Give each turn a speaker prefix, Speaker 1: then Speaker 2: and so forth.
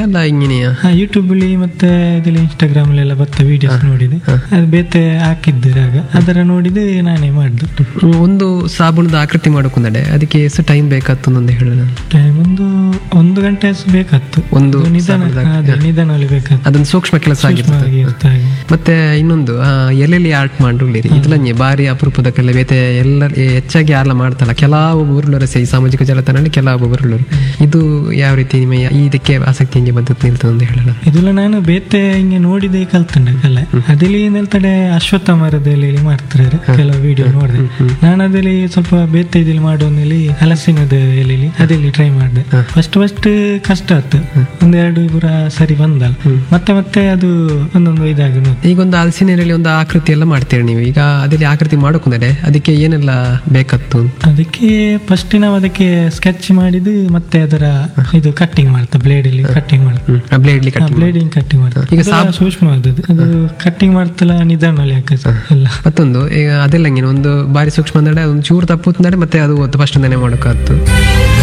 Speaker 1: ಅಲ್ಲ ಹಿಂಗಿನೆಯಾ
Speaker 2: ಹಾ ಯೂಟ್ಯೂಬ್ ಅಲ್ಲಿ ಮತ್ತೆ ಇದರಲ್ಲಿ ಇನ್ಸ್ಟಾಗ್ರಾಮ್ ಎಲ್ಲ ಬರ್ತಾ ವಿಡಿಯೋಸ್ ನೋಡಿದೆ ಅದು ಬೇತೆ ಹಾಕಿದ್ದೆ ಆಗ ಅದರ ನೋಡಿದೆ ನಾನೇ ಮಾಡಿದ್ದು
Speaker 1: ಒಂದು ಸಾಬೂನದ ಆಕೃತಿ ಮಾಡೋಕೊಂಡೆ ಅದಕ್ಕೆ ಎಷ್ಟು ಟೈಮ್ ಬೇಕಾಗ್ತದೆ ಅಂತ ಹೇಳೋಣ
Speaker 2: ಟೈಮ್ ಒಂದು ಒಂದು ಗಂಟೆ ಅಷ್ಟು ಬೇಕಾತ್ತು
Speaker 1: ಒಂದು
Speaker 2: ಅದು ನಿಧಾನ
Speaker 1: ಸಾಬೂನದ
Speaker 2: ಅದೇ ನಿಧಾನದಲ್ಲಿ ಬೇಕಾತ್ತು
Speaker 1: ಅದೊಂದು ಸೂಕ್ಷ್ಮ ಕೆಲಸ ಆಗಿರ್ತದೆ
Speaker 2: ಹಾಗೆ ಇರ್ತಾ ಹಾಗೆ.
Speaker 1: ಮತ್ತೆ ಇನ್ನೊಂದು ಆ, ಎಲ್ಲೆಲ್ಲಿ ಆರ್ಟ್ ಮಾಡ್ಲಿರಿ ಇದ್ಲಂಗೆ ಬಾರಿ ಅಪರೂಪದ ಕೆಲ ಬೇತೆ ಎಲ್ಲ ಹೆಚ್ಚಾಗಿ ಯಾರೆಲ್ಲ ಮಾಡ್ತಲ್ಲ ಕೆಲವು ಊರುಳರು ಸೈ ಸಾಮಾಜಿಕ ಜಾಲತಾಣದಲ್ಲಿ ಕೆಲವು ಊರುಳರು ಇದು ಯಾವ ರೀತಿ ನಿಮ್ಮ ಇದಕ್ಕೆ ಆಸಕ್ತಿ ಹೆಂಗೆ ಬಂದದ್ದು ನಿಲ್ತದೆ ಅಂತ ಹೇಳೋಣ
Speaker 2: ಇದೆಲ್ಲ ನಾನು ಬೇತೆ ಹಿಂಗೆ ನೋಡಿದೆ ಕಲ್ತಂಡೆ ಕಲೆ ಅದಲ್ಲಿ ನಿಲ್ತಡೆ ಅಶ್ವತ್ಥ ಮರದಲ್ಲಿ ಮಾಡ್ತಾರೆ ಕೆಲವು ವಿಡಿಯೋ ನೋಡಿದೆ ನಾನು ಅದಲ್ಲಿ ಸ್ವಲ್ಪ ಬೇತೆ ಇದಲ್ಲಿ ಮಾಡೋನಲ್ಲಿ ಹಲಸಿನದ ಎಲೆಲಿ ಅದಲ್ಲಿ ಟ್ರೈ ಮಾಡಿದೆ ಫಸ್ಟ್ ಫಸ್ಟ್ ಕಷ್ಟ ಆಯ್ತು ಒಂದೆರಡು ಪುರ ಸರಿ ಬಂದಲ್ಲ ಮತ್ತೆ ಮತ್ತೆ ಅದು ಒಂದೊಂದು ಇದಾಗಿ ನೋಡ್ತು.
Speaker 1: ಈಗ ಒಂದು ಹಲಸಿನಲ್ಲಿ ಒಂದು ಆಕೃತಿ ಎಲ್ಲ ಮಾಡ್ತೀರಿ ನೀವು ಈಗ ಅದಲ್ಲಿ ಆಕೃತಿ ಮಾಡೋಕೊಂಡೆ ಅದಕ್ಕೆ ಏನೆಲ್ಲ ಬೇಕತ್ತು
Speaker 2: ಅದಕ್ಕೆ ಫಸ್ಟ್ ನಾವು ಅದಕ್ಕೆ ಸ್ಕೆಚ್ ಮಾಡಿದ್ದು ಮತ್ತೆ ಅದರ ಇದು ಕಟ್ಟಿಂಗ್ ಮಾಡ್ತಾ ಬ್ಲೇಡ್ ಅಲ್ಲಿ ಕಟ್ಟಿಂಗ್ ಮಾಡ್ತಾ
Speaker 1: ಬ್ಲೇಡ್ಲಿ ಕಟ್
Speaker 2: ಬ್ಲೇಡಿಂಗ್ ಕಟ್ಟಿಂಗ್ ಮಾಡ್ತಾ
Speaker 1: ಈಗ
Speaker 2: ಈಗ ಸೂಕ್ಷ್ಮ ಆದದ್ದು ಅದು ಕಟ್ಟಿಂಗ್ ಮಾಡ್ತಲ್ಲ ನಿಧಾನದಲ್ಲಿ ಹಾಕಿ ಎಲ್ಲ
Speaker 1: ಮತ್ತೊಂದು ಈಗ ಅದೆಲ್ಲ ಹಂಗೇನೆ ಒಂದು ಬಾರಿ ಸೂಕ್ಷ್ಮ ಅಂದ್ರೆ ಒಂದು ಚೂರು ತಪ್ಪು ಅಂದ್ರೆ ಮತ್ತೆ ಅದು ಫಸ್ಟ್ ನೆನೆ ಮಾಡೋಕ್ಕಾಗ್ತು